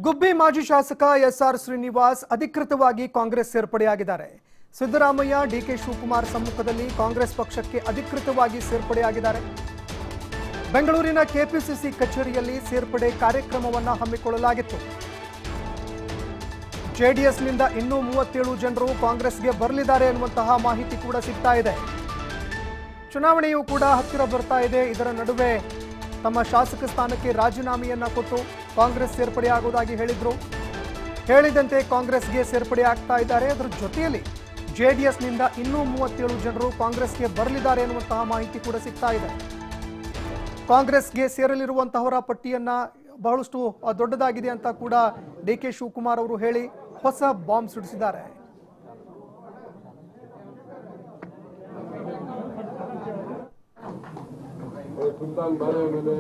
ಗುಬ್ಬಿ ಮಾಜಿ ಶಾಸಕ ಎಸ್ಆರ್ ಶ್ರೀನಿವಾಸ್ ಅಧಿಕೃತವಾಗಿ ಕಾಂಗ್ರೆಸ್ ಸೇರ್ಪಡೆಯಾಗಿದ್ದಾರೆ ಸಿದ್ದರಾಮಯ್ಯ ಡಿಕೆ ಶಿವಕುಮಾರ್ ಸಮ್ಮುಖದಲ್ಲಿ ಕಾಂಗ್ರೆಸ್ ಪಕ್ಷಕ್ಕೆ ಅಧಿಕೃತವಾಗಿ ಸೇರ್ಪಡೆಯಾಗಿದ್ದಾರೆ ಬೆಂಗಳೂರಿನ ಕೆಪಿಸಿಸಿ ಕಚೇರಿಯಲ್ಲಿ ಸೇರ್ಪಡೆ ಕಾರ್ಯಕ್ರಮವನ್ನು ಹಮ್ಮಿಕೊಳ್ಳಲಾಗಿತ್ತು ಜೆಡಿಎಸ್ನಿಂದ ಇನ್ನೂ ಮೂವತ್ತೇಳು ಜನರು ಕಾಂಗ್ರೆಸ್ಗೆ ಬರಲಿದ್ದಾರೆ ಎನ್ನುವಂತಹ ಮಾಹಿತಿ ಕೂಡ ಸಿಗ್ತಾ ಇದೆ ಚುನಾವಣೆಯೂ ಕೂಡ ಹತ್ತಿರ ಬರ್ತಾ ಇದೆ ಇದರ ನಡುವೆ ತಮ್ಮ ಶಾಸಕ ಸ್ಥಾನಕ್ಕೆ ರಾಜೀನಾಮೆಯನ್ನ ಕೊಟ್ಟು ಕಾಂಗ್ರೆಸ್ ಸೇರ್ಪಡೆಯಾಗುವುದಾಗಿ ಹೇಳಿದ್ರು ಹೇಳಿದಂತೆ ಕಾಂಗ್ರೆಸ್ಗೆ ಸೇರ್ಪಡೆ ಆಗ್ತಾ ಇದ್ದಾರೆ ಅದರ ಜೊತೆಯಲ್ಲಿ ಜೆಡಿಎಸ್ನಿಂದ ಇನ್ನೂ ಮೂವತ್ತೇಳು ಜನರು ಕಾಂಗ್ರೆಸ್ಗೆ ಬರಲಿದ್ದಾರೆ ಎನ್ನುವಂತಹ ಮಾಹಿತಿ ಕೂಡ ಸಿಗ್ತಾ ಇದೆ ಕಾಂಗ್ರೆಸ್ಗೆ ಸೇರಲಿರುವಂತಹವರ ಪಟ್ಟಿಯನ್ನ ಬಹಳಷ್ಟು ಆ, ದೊಡ್ಡದಾಗಿದೆ ಅಂತ ಕೂಡ ಡಿ ಕೆ ಶಿವಕುಮಾರ್ ಅವರು ಹೇಳಿ ಹೊಸ ಬಾಂಬ್ ಸಿಡಿಸಿದ್ದಾರೆ ಸುಲ್ತಾನ್ ಬಾರೆ ಮೇಲೆ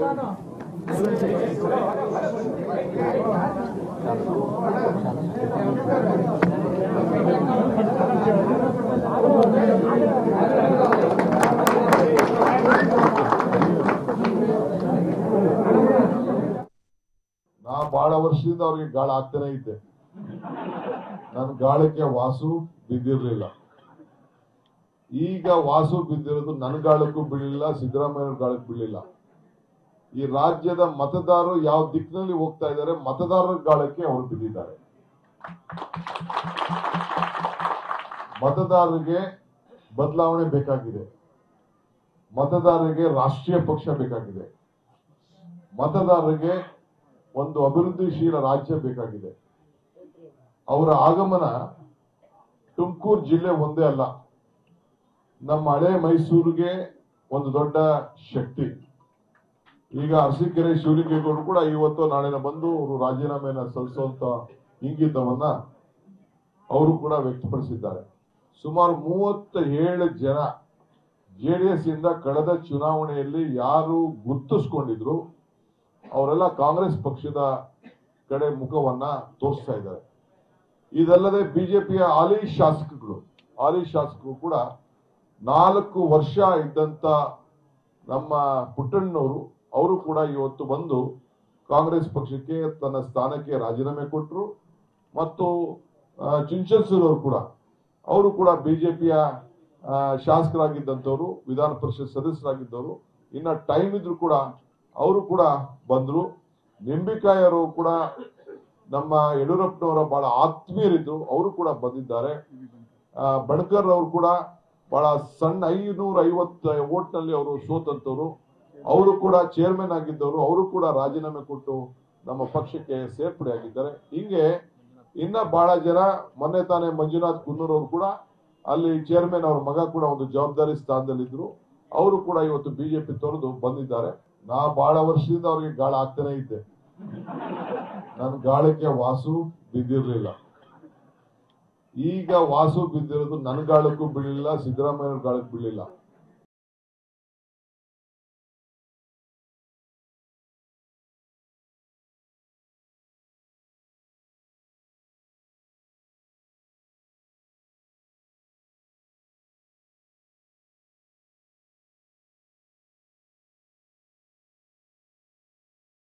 ನಾ ಬಹಳ ವರ್ಷದಿಂದ ಅವ್ರಿಗೆ ಗಾಳ ಆಗ್ತಾನೆ ಇದ್ದೆ ನನ್ನ ಗಾಳಕ್ಕೆ ವಾಸು ಬಿದ್ದಿರ್ಲಿಲ್ಲ ಈಗ ವಾಸು ಬಿದ್ದಿರೋದು ನನ್ನ ಗಾಳಕ್ಕೂ ಬೀಳಿಲ್ಲ ಸಿದ್ದರಾಮಯ್ಯ ಗಾಳಕ್ಕೆ ಬೀಳಿಲ್ಲ ಈ ರಾಜ್ಯದ ಮತದಾರರು ಯಾವ ದಿಕ್ಕಿನಲ್ಲಿ ಹೋಗ್ತಾ ಇದ್ದಾರೆ ಮತದಾರರ ಗಾಳಕ್ಕೆ ಅವರು ಬಿದ್ದಿದ್ದಾರೆ ಮತದಾರರಿಗೆ ಬದಲಾವಣೆ ಬೇಕಾಗಿದೆ ಮತದಾರರಿಗೆ ರಾಷ್ಟ್ರೀಯ ಪಕ್ಷ ಬೇಕಾಗಿದೆ ಮತದಾರರಿಗೆ ಒಂದು ಅಭಿವೃದ್ಧಿಶೀಲ ರಾಜ್ಯ ಬೇಕಾಗಿದೆ ಅವರ ಆಗಮನ ತುಮಕೂರು ಜಿಲ್ಲೆ ಒಂದೇ ಅಲ್ಲ ನಮ್ಮ ಹಳೆ ಮೈಸೂರಿಗೆ ಒಂದು ದೊಡ್ಡ ಶಕ್ತಿ ಈಗ ಅರಸೀಕೆರೆ ಶಿವಲಿಂಗೇಗೌಡರು ಕೂಡ ಇವತ್ತು ನಾಳೆನ ಬಂದು ಅವರು ರಾಜೀನಾಮೆಯನ್ನ ಸಲ್ಲಿಸುವಂತ ಇಂಗಿತವನ್ನ ಅವರು ಕೂಡ ವ್ಯಕ್ತಪಡಿಸಿದ್ದಾರೆ ಸುಮಾರು ಮೂವತ್ತ ಏಳು ಜನ ಜೆಡಿಎಸ್ ಇಂದ ಕಳೆದ ಚುನಾವಣೆಯಲ್ಲಿ ಯಾರು ಗುರ್ತಿಸ್ಕೊಂಡಿದ್ರು ಅವರೆಲ್ಲ ಕಾಂಗ್ರೆಸ್ ಪಕ್ಷದ ಕಡೆ ಮುಖವನ್ನ ತೋರಿಸ್ತಾ ಇದ್ದಾರೆ ಇದಲ್ಲದೆ ಬಿಜೆಪಿಯ ಹಾಲಿ ಶಾಸಕಗಳು ಹಾಲಿ ಶಾಸಕರು ಕೂಡ ನಾಲ್ಕು ವರ್ಷ ಇದ್ದಂತ ನಮ್ಮ ಪುಟ್ಟಣ್ಣವರು ಅವರು ಕೂಡ ಇವತ್ತು ಬಂದು ಕಾಂಗ್ರೆಸ್ ಪಕ್ಷಕ್ಕೆ ತನ್ನ ಸ್ಥಾನಕ್ಕೆ ರಾಜೀನಾಮೆ ಕೊಟ್ಟರು ಮತ್ತು ಚಿಂಚನ್ಸೂರ್ ಅವರು ಕೂಡ ಅವರು ಕೂಡ ಬಿಜೆಪಿಯ ಶಾಸಕರಾಗಿದ್ದಂಥವ್ರು ವಿಧಾನ ಪರಿಷತ್ ಸದಸ್ಯರಾಗಿದ್ದವರು ಇನ್ನ ಟೈಮ್ ಇದ್ರು ಕೂಡ ಅವರು ಕೂಡ ಬಂದ್ರು ನಿಂಬಿಕಾಯರು ಕೂಡ ನಮ್ಮ ಯಡಿಯೂರಪ್ಪನವರ ಬಹಳ ಆತ್ಮೀಯರಿದ್ದು ಅವರು ಕೂಡ ಬಂದಿದ್ದಾರೆ ಆ, ಬಣಕರ್ ಅವರು ಕೂಡ ಬಹಳ ಸಣ್ಣ ಐನೂರ ಐವತ್ತು ಓಟ್ನಲ್ಲಿ ಅವರು ಸೋತಂತವ್ರು ಅವರು ಕೂಡ ಚೇರ್ಮನ್ ಆಗಿದ್ದವರು ಅವರು ಕೂಡ ರಾಜೀನಾಮೆ ಕೊಟ್ಟು ನಮ್ಮ ಪಕ್ಷಕ್ಕೆ ಸೇರ್ಪಡೆ ಆಗಿದ್ದಾರೆ ಹಿಂಗೆ ಇನ್ನ ಬಹಳ ಜನ ಮೊನ್ನೆ ತಾನೇ ಮಂಜುನಾಥ್ ಕುನ್ನೂರ್ ಅವರು ಕೂಡ ಅಲ್ಲಿ ಚೇರ್ಮನ್ ಅವ್ರ ಮಗ ಕೂಡ ಒಂದು ಜವಾಬ್ದಾರಿ ಸ್ಥಾನದಲ್ಲಿದ್ರು ಅವರು ಕೂಡ ಇವತ್ತು ಬಿಜೆಪಿ ತೊರೆದು ಬಂದಿದ್ದಾರೆ ನಾ ಬಹಳ ವರ್ಷದಿಂದ ಅವ್ರಿಗೆ ಗಾಳ ಆಗ್ತಾನೆ ಇದ್ದೆ ನನ್ನ ಗಾಳಕ್ಕೆ ವಾಸು ಬಿದ್ದಿರ್ಲಿಲ್ಲ ಈಗ ವಾಸು ಬಿದ್ದಿರೋದು ನನ್ನ ಗಾಳಕ್ಕೂ ಬೀಳಿಲ್ಲ ಸಿದ್ದರಾಮಯ್ಯ ಗಾಳಕ್ಕೆ ಬೀಳಿಲ್ಲ